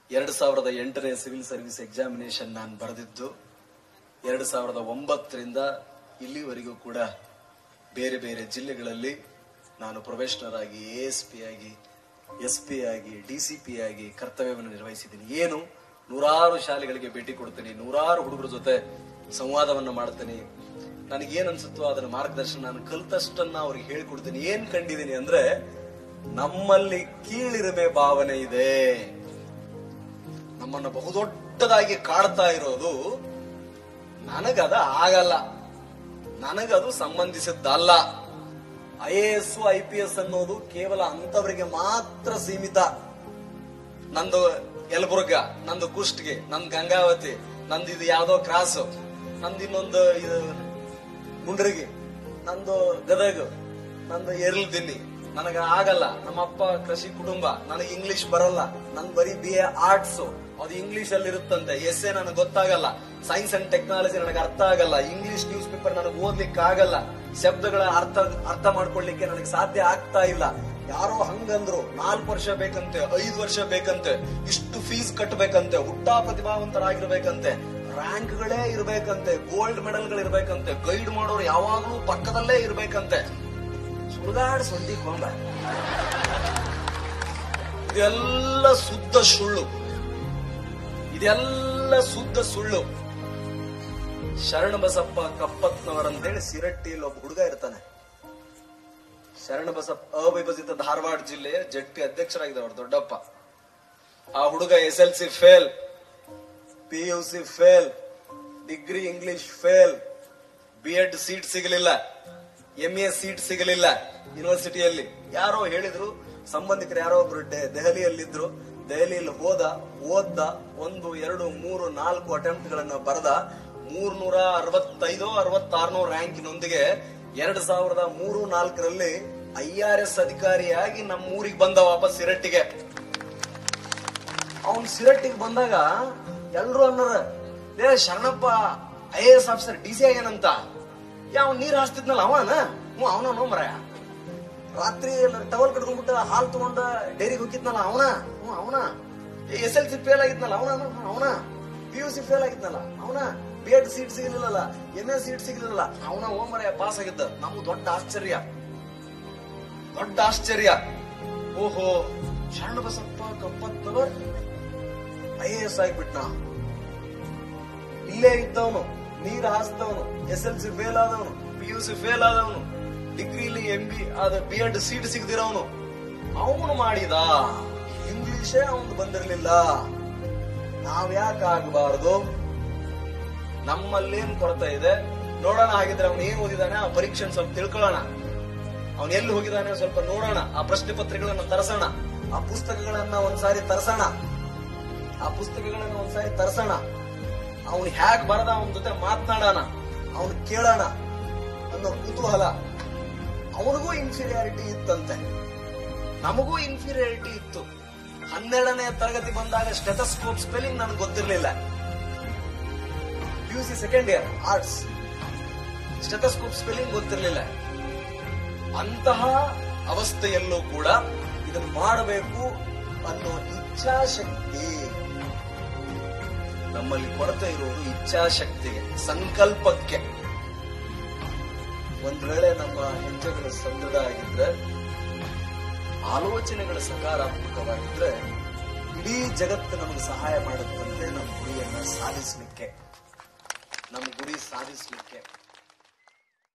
ಎರಡು ಸಾವಿರದ ಎಂಟನೇ ಸಿವಿಲ್ ಸರ್ವಿಸ್ ಎಕ್ಸಾಮಿನೇಷನ್ ನಾನು ಬರೆದಿದ್ದು ಎರಡು ಸಾವಿರದ ಒಂಬತ್ತರಿಂದ ಇಲ್ಲಿವರೆಗೂ ಕೂಡ ಬೇರೆ ಬೇರೆ ಜಿಲ್ಲೆಗಳಲ್ಲಿ ನಾನು ಪ್ರೊಫೆಷನರ್ ಆಗಿ ಎ ಎಸ್ ಪಿ ಆಗಿ ಎಸ್ ಪಿ ಆಗಿ ಡಿ ಸಿ ಪಿ ಆಗಿ ಕರ್ತವ್ಯವನ್ನು ನಿರ್ವಹಿಸಿದ್ದೀನಿ ಏನು ನೂರಾರು ಶಾಲೆಗಳಿಗೆ ಭೇಟಿ ಕೊಡ್ತೀನಿ ನೂರಾರು ಹುಡುಗರ ಜೊತೆ ಸಂವಾದವನ್ನು ಮಾಡ್ತೀನಿ ನನಗೇನ್ ಅನ್ಸುತ್ತೋ ಅದನ್ನ ಮಾರ್ಗದರ್ಶನ ನಾನು ಕಲ್ತಷ್ಟನ್ನ ಅವ್ರಿಗೆ ಹೇಳ್ಕೊಡ್ತೀನಿ ಏನ್ ಕಂಡಿದ್ದೀನಿ ಅಂದ್ರೆ ನಮ್ಮಲ್ಲಿ ಕೀಳಿರಿಮೆ ಭಾವನೆ ಇದೆ ನಮ್ಮನ್ನ ಬಹುದೊಡ್ಡದಾಗಿ ಕಾಡ್ತಾ ಇರೋದು ನನಗದ ಆಗಲ್ಲ ನನಗದು ಸಂಬಂಧಿಸಿದ್ದಲ್ಲ I A S I P S ಅನ್ನೋದು ಕೇವಲ ಅಂತವರಿಗೆ ಮಾತ್ರ ಸೀಮಿತ ನಂದು ಯಲಬುರ್ಗ ನಂದು ಕುಷ್ಟಗಿ ನಂದು ಗಂಗಾವತಿ ನಂದು ಇದು ಯಾವ್ದೋ ಕ್ರಾಸ್ ನಂದು ಇನ್ನೊಂದು ಇದು ಮುಂಡ್ರಿಗಿ ನಂದು ಗದಗ ನಂದು ಎರ್ಲ್ದಿನ್ನಿ ನನಗ ಆಗಲ್ಲ ನಮ್ಮಪ್ಪ ಕೃಷಿ ಕುಟುಂಬ ನನಗೆ ಇಂಗ್ಲಿಷ್ ಬರಲ್ಲ ನನ್ ಬರೀ ಬಿ ಎ ಆರ್ಟ್ಸ್ ಅದು ಇಂಗ್ಲಿಷ್ ಅಲ್ಲಿ ಇರುತ್ತಂತೆ ಎಸ್ ಎ ನನಗೆ ಗೊತ್ತಾಗಲ್ಲ ಸೈನ್ಸ್ ಅಂಡ್ ಟೆಕ್ನಾಲಜಿ ನನಗೆ ಅರ್ಥ ಆಗಲ್ಲ ಇಂಗ್ಲಿಷ್ ನ್ಯೂಸ್ ಪೇಪರ್ ನನಗೆ ಓದ್ಲಿಕ್ಕೆ ಆಗಲ್ಲ ಶಬ್ದಗಳ ಅರ್ಥ ಅರ್ಥ ಮಾಡ್ಕೊಳ್ಳಿಕ್ಕೆ ನನಗೆ ಸಾಧ್ಯ ಆಗ್ತಾ ಇಲ್ಲ ಯಾರೋ ಹಂಗಂದ್ರು ನಾಲ್ಕು ವರ್ಷ ಬೇಕಂತೆ ಐದು ವರ್ಷ ಬೇಕಂತೆ ಇಷ್ಟು ಫೀಸ್ ಕಟ್ಟಬೇಕಂತೆ ಹುಟ್ಟಾ ಪ್ರತಿಭಾವಂತರಾಗಿರ್ಬೇಕಂತೆ ರ್ಯಾಂಕ್ಗಳೇ ಇರ್ಬೇಕಂತೆ ಗೋಲ್ಡ್ ಮೆಡಲ್ಗಳು ಇರ್ಬೇಕಂತೆ ಗೈಡ್ ಮಾಡೋರು ಯಾವಾಗ್ಲೂ ಪಕ್ಕದಲ್ಲೇ ಇರ್ಬೇಕಂತೆ ಸುಳ್ಗಾಡ್ ಸೊಂಡಿ ಕೊಂಬ ಇದೆಲ್ಲ ಶುದ್ಧ ಸುಳ್ಳು ಇದೆಲ್ಲ ಶುದ್ಧ ಸುಳ್ಳು ಶರಣ ಬಸಪ್ಪ ಕಪ್ಪತ್ನವರಂತೇಳಿ ಸಿರಟ್ಟಿಯಲ್ಲಿ ಒಬ್ಬ ಹುಡುಗ ಇರ್ತಾನೆ ಶರಣ ಬಸಪ್ಪ ಅವಿಭಜಿತ ಧಾರವಾಡ ಜಿಲ್ಲೆಯ ಜಟ್ಟಿ ಅಧ್ಯಕ್ಷರಾಗಿದ್ದಾರೆ ಅವ್ರ ದೊಡ್ಡಪ್ಪ ಆ ಹುಡುಗ S L C fail P U C fail degree English fail B Ed seat ಸಿಗಲಿಲ್ಲ ಎಂ ಎ ಸೀಟ್ ಸಿಗಲಿಲ್ಲ ಯೂನಿವರ್ಸಿಟಿಯಲ್ಲಿ ಯಾರೋ ಹೇಳಿದ್ರು ಸಂಬಂಧಿಕರು ಯಾರೋ ಒಬ್ರು ಡೆ- ದೆಹಲಿಯಲ್ಲಿದ್ರು ದೆಹಲಿಯಲ್ಲಿ ಹೋದ ಓದ್ದ ಒಂದು ಎರಡು ಮೂರು ನಾಲ್ಕು ಅಟೆಂಪ್ಟ್ ಗಳನ್ನ ಬರೆದ ಮೂರ್ನೂರ ಅರವತ್ತೈದು ಅರವತ್ತಾರನೋ ರ್ಯಾಂಕಿನೊಂದಿಗೆ ಎರಡ್ ಸಾವಿರದ ಮೂರು ನಾಲ್ಕರಲ್ಲಿ ಐ ಆರ್ ಎಸ್ ಅಧಿಕಾರಿಯಾಗಿ ನಮ್ಮ ಊರಿಗೆ ಬಂದ ವಾಪಸ್ ಸಿರಟ್ಟಿಗೆ ಅವನ್ ಸಿರಟ್ಟಿಗೆ ಬಂದಾಗ ಎಲ್ರು ಅನ್ನೋರ ಲೇ Sharanappa I A S officer D C ಆಗ್ಯಾನಂತ ಯಾವ ನೀರ್ ಹಾಸ್ತಿದ್ನಲ್ಲ ಅವನ ಹ್ಞೂ ಅವನ ನೋ ಮರ ರಾತ್ರಿ ಟವಲ್ ಕಟ್ಕೊಂಡ್ಬಿಟ್ಟ ಹಾಲ್ ತಗೊಂಡ ಡೈರಿಗೆ ಹೋಗಿದ್ನಲ್ಲ ಅವನ ಹ್ಞೂ ಅವನ ಎಸ್ ಎಲ್ ಸಿ ಫೇಲ್ ಆಗಿದ್ನಲ್ಲ ಅವನ ಅವನ ಪಿ ಯು ಸಿ ಫೇಲ್ ಆಗಿದ್ನಲ್ಲ ಅವನ ಬಿ ಎಡ್ ಸೀಟ್ ಸಿಗಲಿಲ್ಲಲ್ಲ ಎಂ ಎ ಸೀಟ್ ಸಿಗಲಿಲ್ಲ ಅವನ ಓಮರ ಪಾಸ್ ಆಗಿದ್ದ ನಮ್ಗೆ ದೊಡ್ಡ ಆಶ್ಚರ್ಯ ದೊಡ್ಡ ಆಶ್ಚರ್ಯ ಓಹೋ Sharana Basappa Kappattavar I A S ಆಗ್ಬಿಟ್ನಾ ಇಲ್ಲೇ ಇದ್ದವನು ನೀರ್ ಹಾಸ್ದವನು ಎಸ್ ಎಲ್ ಸಿ ಫೇಲ್ ಆದವನು ಪಿ ಯು ಸಿ ಫೇಲ್ ಆದವನು ಡಿಗ್ರಿಲಿ ಎಂ ಬಿ ಆದ ಬಿ ಎಡ್ ಸೀಟ್ ಸಿಗದಿರೋನು ಅವನು ಮಾಡಿದ ಇಂಗ್ಲಿಷೇ ಅವನು ಬಂದಿರಲಿಲ್ಲ ನಾವ್ ಯಾಕೆ ಆಗಬಾರದು ನಮ್ಮಲ್ಲೇನ್ ಕೊರತೆ ಇದೆ ನೋಡೋಣ ಹಾಗಿದ್ರೆ ಅವನು ಏನ್ ಓದಿದಾನೆ ಆ ಪರೀಕ್ಷೆ ಸ್ವಲ್ಪ ತಿಳ್ಕೊಳ್ಳೋಣ ಅವನು ಎಲ್ಲಿ ಹೋಗಿದ್ದಾನೆ ಸ್ವಲ್ಪ ನೋಡೋಣ ಆ ಪ್ರಶ್ನೆ ಪತ್ರಿಕೆಗಳನ್ನ ತರಸೋಣ ಆ ಪುಸ್ತಕಗಳನ್ನ ಒಂದ್ಸಾರಿ ತರಸೋಣ ಆ ಪುಸ್ತಕಗಳನ್ನ ಒಂದ್ಸಾರಿ ತರಸೋಣ ಅವನು ಹ್ಯಾಕ್ ಬರದ ಅವನ ಜೊತೆ ಮಾತನಾಡೋಣ ಅವನು ಕೇಳೋಣ ಅನ್ನೋ ಕುತೂಹಲ ಅವನಿಗೂ ಇನ್ಫೀರಿಯಾರಿಟಿ ಇತ್ತಂತೆ ನಮಗೂ ಇನ್ಫೀರಿಯಾರಿಟಿ ಇತ್ತು ಹನ್ನೆರಡನೇ ತರಗತಿ ಬಂದಾಗ ಸ್ಟೆಟಸ್ಕೋಪ್ ಸ್ಪೆಲ್ಲಿಂಗ್ ನನಗೆ ಗೊತ್ತಿರಲಿಲ್ಲ P U C second year arts stethoscope spelling ಗೊತ್ತಿರಲಿಲ್ಲ ಅಂತಹ ಅವಸ್ಥೆಯಲ್ಲೂ ಕೂಡ ಇದನ್ನು ಮಾಡಬೇಕು ಅನ್ನೋ ಇಚ್ಛಾಶಕ್ತಿ ನಮ್ಮಲ್ಲಿ ಕೊರತೆ ಇರುವುದು ಇಚ್ಛಾಶಕ್ತಿಗೆ ಸಂಕಲ್ಪಕ್ಕೆ ಒಂದ್ ವೇಳೆ ನಮ್ಮ ಹೆಜ್ಜೆಗಳು ಸದೃಢ ಆಗಿದ್ರೆ ಆಲೋಚನೆಗಳು ಸಕಾರಾತ್ಮಕವಾಗಿದ್ರೆ ಇಡೀ ಜಗತ್ತು ನಮಗೆ ಸಹಾಯ ಮಾಡುತ್ತಂತೆ ನಮ್ಮ ಗುರಿಯನ್ನ ಸಾಧಿಸಲಿಕ್ಕೆ ನಮ್ಮ ಗುರಿ ಸಾಧಿಸಲಿಕ್ಕೆ